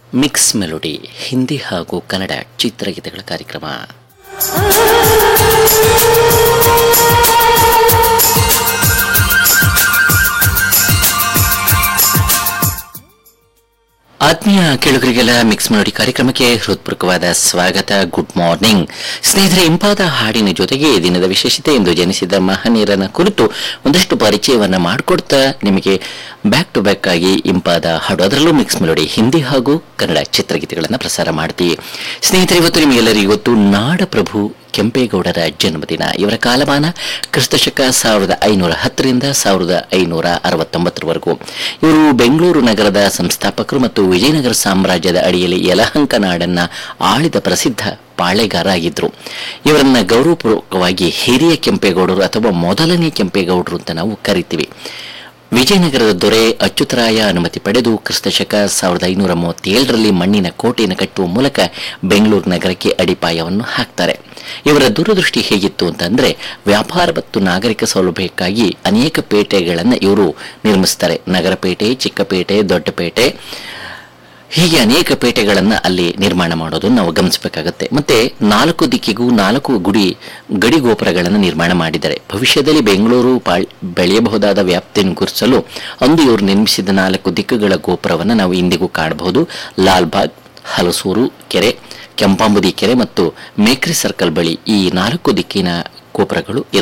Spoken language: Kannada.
ಮಿಕ್ಸ್ ಮೆಲೋಡಿ ಹಿಂದಿ ಹಾಗೂ ಕನ್ನಡ ಚಿತ್ರಗೀತೆಗಳ ಕಾರ್ಯಕ್ರಮ ಆತ್ಮೀಯ ಕೇಳುಗರಿಗೆಲ್ಲ ಮಿಕ್ಸ್ ಮೆಲೋಡಿ ಕಾರ್ಯಕ್ರಮಕ್ಕೆ ಹೃತ್ಪೂರ್ವಕವಾದ ಸ್ವಾಗತ ಗುಡ್ ಮಾರ್ನಿಂಗ್ ಸ್ನೇಹಿತರೆ ಇಂಪಾದ ಹಾಡಿನ ಜೊತೆಗೆ ಈ ದಿನದ ವಿಶೇಷತೆ ಎಂದು ಜನಿಸಿದ ಮಹನೀಯರನ್ನ ಕುರಿತು ಒಂದಷ್ಟು ಪರಿಚಯವನ್ನ ಮಾಡಿಕೊಡ್ತಾ ನಿಮಗೆ ಬ್ಯಾಕ್ ಟು ಬ್ಯಾಕ್ ಆಗಿ ಇಂಪಾದ ಹಾಡು ಅದರಲ್ಲೂ ಮಿಕ್ಸ್ ಮೆಲೋಡಿ ಹಿಂದಿ ಹಾಗೂ ಕನ್ನಡ ಚಿತ್ರಗೀತೆಗಳನ್ನು ಪ್ರಸಾರ ಮಾಡ್ತೀವಿ ಸ್ನೇಹಿತರೆ ಇವತ್ತು ನಿಮಗೆಲ್ಲರಿಗೂ ಗೊತ್ತು ನಾಡಪ್ರಭು ಕೆಂಪೇಗೌಡರ ಜನ್ಮದಿನ ಇವರ ಕಾಲಮಾನ ಕ್ರಿಸ್ತಶಕ ಸಾವಿರದ ಐನೂರ ಹತ್ತರಿಂದ ಸಾವಿರದ ಐನೂರ ಅರವತ್ತೊಂಬತ್ತರವರೆಗೂ ಇವರು ಬೆಂಗಳೂರು ನಗರದ ಸಂಸ್ಥಾಪಕರು ಮತ್ತು ವಿಜಯನಗರ ಸಾಮ್ರಾಜ್ಯದ ಅಡಿಯಲ್ಲಿ ಯಲಹಂಕ ನಾಡನ್ನ ಆಳಿದ ಪ್ರಸಿದ್ಧ ಪಾಳೆಗಾರ ಆಗಿದ್ರು ಇವರನ್ನ ಗೌರವಪೂರ್ವಕವಾಗಿ ಹಿರಿಯ ಕೆಂಪೇಗೌಡರು ಅಥವಾ ಮೊದಲನೇ ಕೆಂಪೇಗೌಡರು ಅಂತ ನಾವು ಕರಿತೀವಿ ವಿಜಯನಗರದ ದೊರೆ ಅಚ್ಯುತರಾಯ ಅನುಮತಿ ಪಡೆದು ಕ್ರಿಸ್ತಶಕ ಸಾವಿರದ ಐನೂರ ಮೂವತ್ತೇಳರಲ್ಲಿ ಮಣ್ಣಿನ ಕೋಟೆಯನ್ನು ಕಟ್ಟುವ ಮೂಲಕ ಬೆಂಗಳೂರು ನಗರಕ್ಕೆ ಅಡಿಪಾಯವನ್ನು ಹಾಕ್ತಾರೆ ಇವರ ದೂರದೃಷ್ಟಿ ಹೇಗಿತ್ತು ಅಂತಂದ್ರೆ ವ್ಯಾಪಾರ ಮತ್ತು ನಾಗರಿಕ ಸೌಲಭ್ಯಕ್ಕಾಗಿ ಅನೇಕ ಪೇಟೆಗಳನ್ನು ಇವರು ನಿರ್ಮಿಸ್ತಾರೆ ನಗರಪೇಟೆ ಚಿಕ್ಕಪೇಟೆ ದೊಡ್ಡಪೇಟೆ ಹೀಗೆ ಅನೇಕ ಪೇಟೆಗಳನ್ನು ಅಲ್ಲಿ ನಿರ್ಮಾಣ ಮಾಡೋದನ್ನು ನಾವು ಗಮನಿಸಬೇಕಾಗತ್ತೆ ಮತ್ತೆ ನಾಲ್ಕು ದಿಕ್ಕಿಗೂ ನಾಲ್ಕು ಗುಡಿ ಗಡಿ ಗೋಪುರಗಳನ್ನು ನಿರ್ಮಾಣ ಮಾಡಿದ್ದಾರೆ ಭವಿಷ್ಯದಲ್ಲಿ ಬೆಂಗಳೂರು ಪಾಳ್ ಬೆಳೆಯಬಹುದಾದ ವ್ಯಾಪ್ತಿಯನ್ನು ಗುರುತಿಸಲು ಅಂದು ಇವರು ನಿರ್ಮಿಸಿದ ನಾಲ್ಕು ದಿಕ್ಕುಗಳ ಗೋಪುರವನ್ನು ನಾವು ಇಂದಿಗೂ ಕಾಣಬಹುದು ಲಾಲ್ಬಾಗ್ ಹಲಸೂರು ಕೆರೆ ಕೆಂಪಾಂಬುದಿ ಕೆರೆ ಮತ್ತು ಮೇಕ್ರಿ ಸರ್ಕಲ್ ಬಳಿ ಈ ನಾಲ್ಕು ದಿಕ್ಕಿನ ಗೋಪುರಗಳು